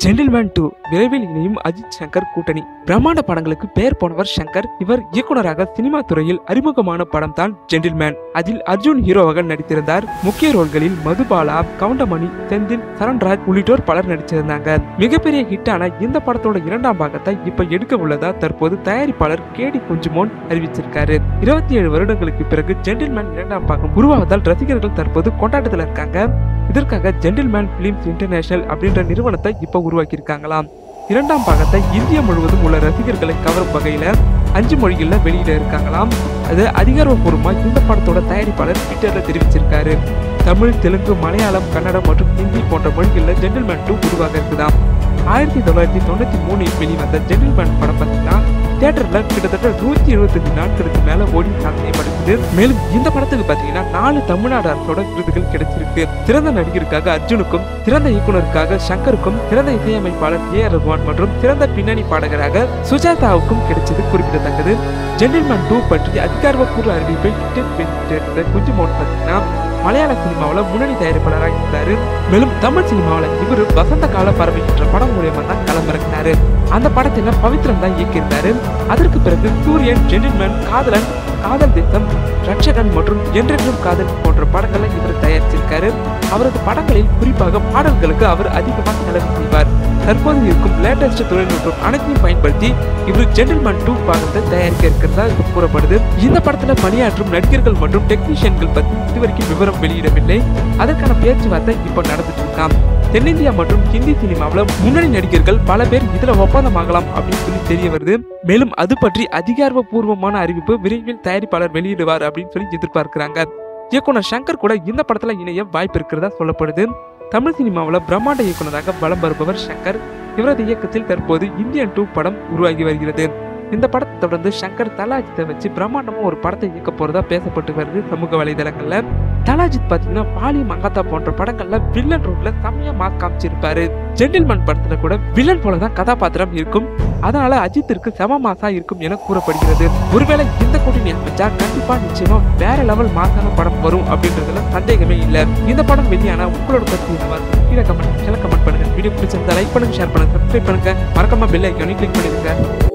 Gentleman two விரைவில் இணையும் அஜித் சங்கர் கூட்டணி பிரம்மாண்ட படங்களுக்கு பெயர் போனவர் சங்கர் இவர் இயக்குனராக சினிமா துறையில் அறிமுகமான படம் தான் ஜென்டில்மேன் அதில் அர்ஜுன் ஹீரோவாக நடித்திருந்தார் முக்கிய ரோல்களில் மதுபாலா கவுண்டமணி செந்தில் சரண்ராஜ் உள்ளிட்டோர் பலர் நடிச்சிருந்தாங்க மிகப்பெரிய ஹிட்டான இந்த படத்தோட இரண்டாம் பாகத்தை இப்ப எடுக்க உள்ளதா தற்போது தயாரிப்பாளர் கேடி குஞ்சுமோன் அறிவிச்சிருக்காரு இருபத்தி ஏழு வருடங்களுக்கு பிறகு ஜென்டில்மேன் இரண்டாம் பாகம் உருவாவதால் ரசிகர்கள் தற்போது கொண்டாட்டத்தில் இருக்காங்க இதற்காக ஜென்டில்மேன் பிலிம்ஸ் இன்டர்நேஷனல் அப்படின்ற நிறுவனத்தை இப்போ உருவாக்கியிருக்காங்களாம் இரண்டாம் பாகத்தை இந்தியா முழுவதும் உள்ள ரசிகர்களை கவரும் வகையில அஞ்சு மொழிகளில் வெளியிட இருக்காங்களாம் அது அதிகாரப்பூர்வமா இந்த படத்தோட தயாரிப்பாளர் ட்விட்டர்ல தெரிவிச்சிருக்காரு தமிழ் தெலுங்கு மலையாளம் கன்னடம் மற்றும் ஹிந்தி போன்ற மொழிகளில் ஜென்டில்மேன் டூ உருவாக இருக்குதாம் ஆயிரத்தி தொள்ளாயிரத்தி தொண்ணூத்தி மூணில் வெளிவந்த ஜென்டில்மேன் படம் பார்த்தீங்கன்னா தியேட்டர்ல கிட்டத்தட்ட நூத்தி எழுபத்தஞ்சு நாட்களுக்கு மேல ஓடி சாதனை படைச்சது மேலும் இந்த படத்துக்கு பாத்தீங்கன்னா நாலு தமிழ்நாடு அரசோட விருதுகள் கிடைச்சிருக்கு சிறந்த நடிகருக்காக அர்ஜுனுக்கும் சிறந்த இயக்குனருக்காக சங்கருக்கும் சிறந்த இசையமைப்பாளர் ஏ ஆர் ரகுமான் மற்றும் சிறந்த பின்னணி பாடகராக சுஜாதாவுக்கும் கிடைச்சது குறிப்பிடத்தக்கது ஜென்டில்மேன் டூ பற்றி அதிகாரப்பூர்வ அறிவிப்பை ட்விட்டர் வெளியிட்டிருந்த குஞ்சுமோன் பார்த்தீங்கன்னா மலையாள சினிமாவில் முன்னணி தயாரிப்பாளராக இருந்தாரு மேலும் தமிழ் சினிமாவில் இவர் வசந்த கால பறவை என்ற படம் மூலியமா தான் களமிறங்கினாரு அந்த படத்துல பவித்ரன் தான் இயக்கியிருந்தாரு அதற்கு பிறகு சூரியன் ஜென்டில்மேன் காதலன் காதல் தேசம் ரட்சகன் மற்றும் என்றென்றும் காதல் போன்ற படங்களை இவர் தயாரிச்சிருக்காரு அவரது படங்களில் குறிப்பாக பாடல்களுக்கு அவர் அதிகமாக செலவு செய்வார் தற்போது இருக்கும் லேட்டஸ்ட் தொழில்நுட்பம் அனைத்தையும் பயன்படுத்தி இவர் ஜென்டில்மேன் டூ பாகத்தை தயாரிக்க இருக்கிறதா இப்ப கூறப்படுது இந்த படத்துல பணியாற்றும் நடிகர்கள் மற்றும் டெக்னீஷியன்கள் பத்தி இதுவரைக்கும் விவரம் வெளியிடவில்லை அதற்கான பேச்சுவார்த்தை இப்போ நடந்துட்டு இருக்காம் தென்னிந்தியா மற்றும் ஹிந்தி சினிமாவில் முன்னணி நடிகர்கள் பல பேர் இதுல ஒப்பந்தமாகலாம் அப்படின்னு சொல்லி தெரிய வருது மேலும் அது பற்றி அதிகாரப்பூர்வமான அறிவிப்பு விரைவில் தயாரிப்பாளர் வெளியிடுவார் அப்படின்னு சொல்லி எதிர்பார்க்கிறாங்க இயக்குனர் சங்கர் கூட இந்த படத்துல இணைய வாய்ப்பு இருக்கிறதா சொல்லப்படுது தமிழ் சினிமாவில் பிரம்மாண்ட இயக்குனராக வலம் வருபவர் சங்கர் இவரது இயக்கத்தில் தற்போது இந்தியன் டூ படம் உருவாகி வருகிறது இந்த படத்தை தொடர்ந்து சங்கர் தலாஜித்தை வச்சு பிரம்மாண்டமா ஒரு படத்தை இயக்க போறதா பேசப்பட்டு வருது சமூக வலைதளங்கள்ல தலாஜித் பாத்தீங்கன்னா பாலி மங்காத்தா போன்ற படங்கள்ல வில்லன் ரோல்ல செம்மையா மாஸ் காமிச்சிருப்பாரு ஜென்டில்மேன் படத்துல கூட வில்லன் போலதான் கதாபாத்திரம் இருக்கும் அதனால அஜித்திற்கு செம மாசா இருக்கும் என கூறப்படுகிறது ஒருவேளை இந்த கூட்டணி அமைச்சா கண்டிப்பா நிச்சயமா வேற லெவல் மாசான படம் வரும் அப்படின்றதுல சந்தேகமே இல்ல இந்த படம் வெளியானா உங்களோட கருத்து என்னவா இருக்கு? கீழே கமெண்ட் கமெண்ட் பண்ணுங்க வீடியோ பிடிச்சிருந்தா லைக் பண்ணுங்க ஷேர் பண்ணுங்க சப்ஸ்கிரைப் பண்ணுங்க மறக்காம பெல் ஐக்கானையும் கிளிக் பண்ணிருங்க